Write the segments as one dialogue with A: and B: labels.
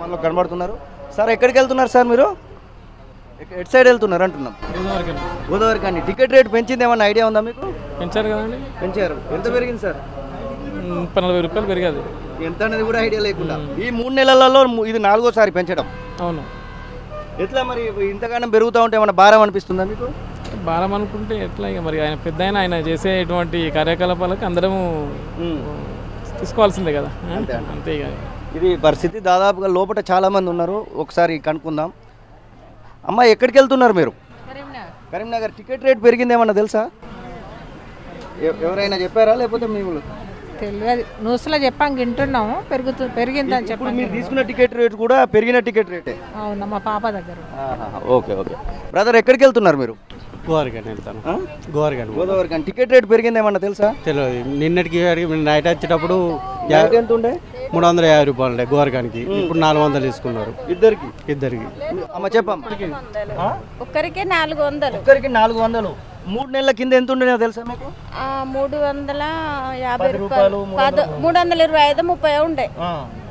A: మనలో కనబడుతున్నారు సార్ ఎక్కడికి వెళ్తున్నారు సార్ మీరు ఎక్క- ఎటు సైడ్ వెళ్తున్నారు అంటున్నాం గోదావరి కానీ టికెట్ రేట్ పెంచింది ఏమన్నా ఐడియా ఉందా మీకు
B: పెంచారు కదండి
A: పెంచారు ఎంత పెరిగింది సార్
B: ముప్పై నలభై రూపాయలు పెరిగాది
A: ఎంత అనేది కూడా ఐడియా లేకుండా ఈ మూడు నెలలలో ము- ఇది నాలుగోసారి పెంచడం
B: అవును
A: ఎట్లా మరి ఇంతగానం పెరుగుతూ ఉంటే ఏమన్నా భారం అనిపిస్తుందా మీకు
B: భారం అనుకుంటే ఎట్లా ఇక మరి ఆయన పెద్ద ఆయన ఆయన చేసేటువంటి కార్యకలాపాలకు అందరము తీసుకోవాల్సిందే కదా ఆ?
A: అంతే అంతే.
B: అంతే ఇక
A: ఇది పరిస్థితి దాదాపుగా లోపల చాలా మంది ఉన్నారు ఒకసారి కనుక్కుందాం అమ్మ ఎక్కడికి వెళ్తున్నారు మీరు కరీంనగర్ టికెట్ రేట్ పెరిగింది ఏమన్నా తెలుసా ఎ- ఎవరైనా చెప్పారా లేకపోతే మేము
C: తెలియదు న్యూస్లో చెప్పాం వింటున్నాము పెరుగుతు పెరిగిందని
A: ఇప్పుడు
C: చెప్పండి
A: మీరు తీసుకున్న టికెట్ రేట్ కూడా పెరిగిన టికెట్ రేటే
C: అవునా మా పాప దగ్గర
A: ఓకే ఓకే బ్రదర్ ఎక్కడికి వెళ్తున్నారు మీరు
D: గోరగన్ వెళ్తాను
A: ఆ?
D: గోరగన్
A: గోదావరి కానీ టికెట్ రేట్ పెరిగింది ఏమన్నా తెలుసా
D: తెలియదు నిన్నటికి వాడికి నైట్ వచ్చేటప్పుడు
A: రేట్ ఎంత ఉండే
D: మూడు వందల యాభై రూపాయలు ఉండే గోరగానికి ఇప్పుడు నాలుగు వందలు తీసుకున్నారు
A: ఇద్దరికి
D: ఇద్దరికి
A: అమ్మ చెప్పమ్మ ఆ?
E: ఒక్కరికే నాలుగు వందలు
A: ఒక్కరికి నాలుగు వందలు మూడు నెలల కింద ఎంత ఉండేనో తెలుసా మీకు
E: ఆ, మూడు వందల యాభై
A: పది
E: రూపాయలు
A: రూపాయలు, మూడు
E: పద మూడు వందల ఇరవై ఐదు ముప్పై ఉండే
A: ఆ.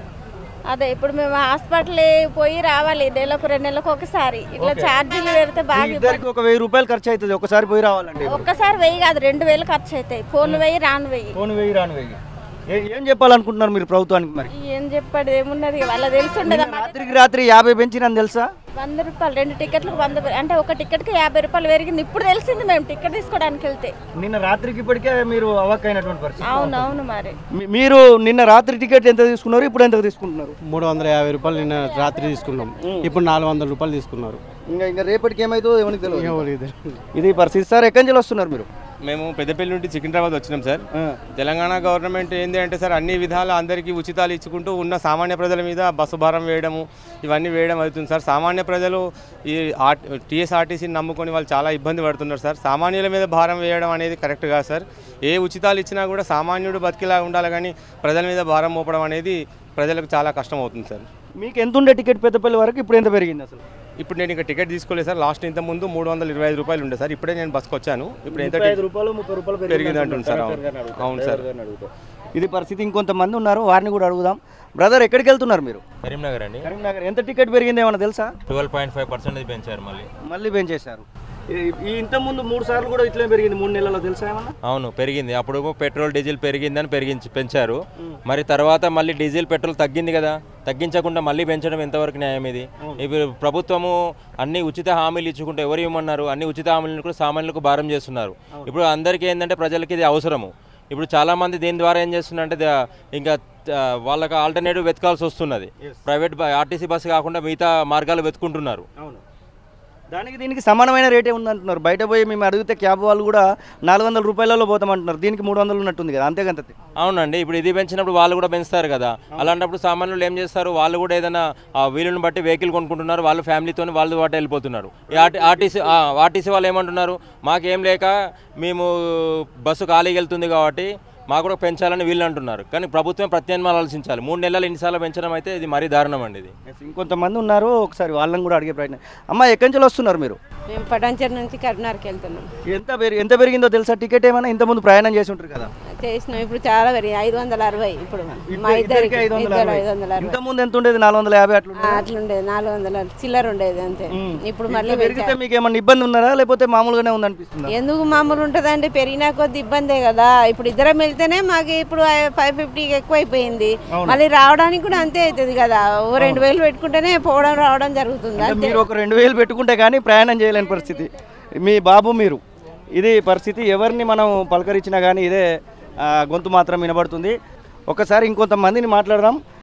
E: అదే ఇప్పుడు మేము హాస్పిటల్ పోయి రావాలి నెలకు రెండు నెలలకు ఒకసారి ఇట్లా ఛార్జీలు పెడితే
A: మీ
E: బాగా
A: ఇద్దరికి ఒక వెయ్యి రూపాయలు ఖర్చు అవుతుంది ఒకసారి పోయి రావాలండి
E: ఒక్కసారి వెయ్యి కాదు రెండు వేలు ఖర్చు అవుతాయి ఫోన్ వెయ్యి రాను వెయ్యి
A: ఫోన్ వెయ్యి రాను వెయ్యి ఏ- ఏం చెప్పాలనుకుంటున్నారు మీరు ప్రభుత్వానికి మరి
E: ఏం చెప్పాడు ఏమున్నది వాళ్ళ తెలిసి ఉండదా
A: రాత్రికి రాత్రి యాభై పెంచినని తెలుసా
E: వంద రూపాయలు రెండు టికెట్లకు వంద రూపాయలు. అంటే ఒక టికెట్కి యాభై రూపాయలు పెరిగింది ఇప్పుడు తెలిసింది మేము టికెట్ తీసుకోవడానికి వెళ్తే
A: నిన్న రాత్రికి ఇప్పటికే మీరు అవ్వకైనటువంటి పరిస్థితి
E: అవును అవును మరి
A: మీ- మీరు నిన్న రాత్రి టికెట్ ఎంత తీసుకున్నారు ఇప్పుడు ఎంత తీసుకుంటున్నారు
D: మూడు వందల యాభై రూపాయలు నిన్న రాత్రి తీసుకున్నాం ఇప్పుడు నాలుగు వందల రూపాయలు తీసుకున్నారు
A: ఇంకా ఇంకా రేపటికి ఏమైతుందో ఎవరికి తెలియదు
D: ఎవరు ఇద్దరు
A: ఇది పరిస్థితి సార్ ఎక్కడి నుంచి వస్తున్నారు మీరు
F: మేము పెద్దపల్లి నుండి సికింద్రాబాద్ వచ్చినాం సార్
A: ఆ.
F: తెలంగాణ గవర్నమెంట్ ఏంటి అంటే సార్ అన్ని విధాల అందరికీ ఉచితాలు ఇచ్చుకుంటూ ఉన్న సామాన్య ప్రజల మీద బస్సు భారం వేయడము ఇవన్నీ వేయడం అవుతుంది సార్ సామాన్య ప్రజలు ఈ ఆర్ టీఎస్ఆర్టీసీని నమ్ముకొని వాళ్ళు చాలా ఇబ్బంది పడుతున్నారు సార్ సామాన్యుల మీద భారం వేయడం అనేది కరెక్ట్ కాదు సార్ ఏ ఉచితాలు ఇచ్చినా కూడా సామాన్యుడు బతికిలా ఉండాలి కానీ ప్రజల మీద భారం మోపడం అనేది ప్రజలకు చాలా కష్టం అవుతుంది సార్
A: మీకు ఎంత ఉండే టికెట్ పెద్దపల్లి వరకు ఇప్పుడు ఎంత పెరిగింది అసలు
F: ఇప్పుడు నేను ఇంకా టికెట్ తీసుకోలేదు సార్ లాస్ట్ ఇంత ముందు మూడు వందల ఇరవై ఐదు రూపాయలు ఉండే సార్ ఇప్పుడే నేను బస్కి వచ్చాను ఇప్పుడు ఎంత
A: ముప్పై ఐదు రూపాయలు ముప్పై రూపాయలు
F: పెరిగింది అంటుంది సార్, అవును.
A: కరెక్ట్గానే అడుగుతా,
F: అవును సార్.
A: కరెక్ట్గానే అడుగుతా. ఇది పరిస్థితి ఇంకొంతమంది ఉన్నారు వారిని కూడా అడుగుదాం బ్రదర్ ఎక్కడికి వెళ్తున్నారు మీరు
G: కరీంనగర్ అండి
A: కరీంనగర్ ఎంత టికెట్ పెరిగింది ఏమన్నా తెలుసా
G: ట్వెల్వ్ పాయింట్ ఫైవ్ పర్సెంటేజ్ పెంచారు మళ్ళీ
A: మళ్ళీ పెంచేశారు ఈ- ఈ ఇంత ముందు మూడు సార్లు కూడా ఇట్లే పెరిగింది మూడు నెలల్లో తెలుసా ఏమన్నా
G: అవును పెరిగింది అప్పుడు పెట్రోల్ డీజిల్ పెరిగిందని పెరిగించి పెంచారు మరి తర్వాత మళ్ళీ డీజిల్ పెట్రోల్ తగ్గింది కదా తగ్గించకుండా మళ్ళీ పెంచడం ఎంతవరకు న్యాయం ఇది ఇప్పుడు ప్రభుత్వము అన్ని ఉచిత హామీలు ఇచ్చుకుంటే ఎవరు ఇవ్వమన్నారు అన్ని ఉచిత హామీలను కూడా సామాన్యులకు భారం చేస్తున్నారు ఇప్పుడు అందరికీ ఏంటంటే ప్రజలకి ఇది అవసరము ఇప్పుడు చాలా మంది దీని ద్వారా ఏం చేస్తున్నారంటే ద- ఇంకా ఆ, వాళ్ళకి ఆల్టర్నేటివ్ వెతకాల్సి వస్తున్నది ప్రైవేట్ ఆర్టీసీ బస్సు కాకుండా మిగతా మార్గాలు వెతుకుంటున్నారు
A: అవును దానికి దీనికి సమానమైన రేటే ఉందంటున్నారు బయట పోయి మేము అడిగితే క్యాబ్ వాళ్ళు కూడా నాలుగు వందల రూపాయలలో పోతామంటున్నారు దీనికి మూడు వందలు ఉన్నట్టుంది కదా అంతేకంత
G: అవునండి ఇప్పుడు ఇది పెంచినప్పుడు వాళ్ళు కూడా పెంచుతారు కదా అలాంటప్పుడు సామాన్యులు ఏం చేస్తారు వాళ్ళు కూడా ఏదైనా ఆ వీలుని బట్టి వెహికల్ కొనుక్కుంటున్నారు వాళ్ళు ఫ్యామిలీతో వాళ్ళు వాటి వెళ్ళిపోతున్నారు ఈ ఆర్టీ ఆర్టీసీ ఆ, ఆర్టీసీ వాళ్ళు ఏమంటున్నారు మాకేం లేక మేము బస్సు ఖాళీకి వెళ్తుంది కాబట్టి మాకు కూడా పెంచాలని వీళ్ళు అంటున్నారు కానీ ప్రభుత్వం ప్రత్యామ్నాయాలు ఆలోచించాలి మూడు నెలలు ఎన్నిసార్లు పెంచడం అయితే ఇది మరీ దారుణం అండి ఇది
A: ఇంకొంతమంది ఉన్నారు ఒకసారి వాళ్ళని కూడా అడిగే ప్రయత్నం అమ్మ ఎక్కడి నుంచి వస్తున్నారు మీరు
H: మేము పటాన్చర్ నుంచి కరీంనగర్కి వెళ్తున్నాం
A: ఎంత పెరిగి ఎంత పెరిగిందో తెలుసా టికెట్ ఏమైనా ఇంతకుముందు ప్రయాణం చేసి ఉంటారు కదా
H: చేసినాం ఇప్పుడు చాలా పెరిగి ఐదు వందల అరవై ఇప్పుడు మా
A: ఇద్దరికి
H: ఇద్దరికి
A: ఐదు వందల
H: ఇద్దరు
A: అరవై.
H: ఐదు వందల అరవై
A: ఇంతకుముందు ఎంత ఉండేది నాలుగు వందల యాభై అట్లా
H: ఆ, అట్లుండేది నాలుగు వందల చిల్లర ఉండేది అంతే ఇప్పుడు మళ్ళీ
A: ఇట్లా పెరిగితే
H: పెంచారు.
A: మీకు ఏమన్నా ఇబ్బంది ఉన్నారా లేకపోతే మామూలుగానే ఉందనిపిస్తుందా
H: ఎందుకు మామూలు ఉంటుందండి పెరిగినా కొద్ది ఇబ్బందే కదా ఇప్పుడు ఇద్దరం వెళ్తేనే మాకు ఇప్పుడు ఫైవ్ ఫిఫ్టీకి ఎక్కువ అయిపోయింది మళ్ళీ రావడానికి కూడా అంతే అవుతుంది కదా ఓ రెండు వేలు పెట్టుకుంటేనే పోవడం రావడం జరుగుతుంది
A: అంటే
H: అంతే
A: మీరు ఒక రెండు వేలు పెట్టుకుంటే కానీ ప్రయాణం చేయలేని పరిస్థితి మీ బాబు మీరు ఇది పరిస్థితి ఎవరిని మనం పలకరించినా కానీ ఇదే ఆ, గొంతు మాత్రం వినబడుతుంది ఒకసారి ఇంకొంతమందిని మాట్లాడదాం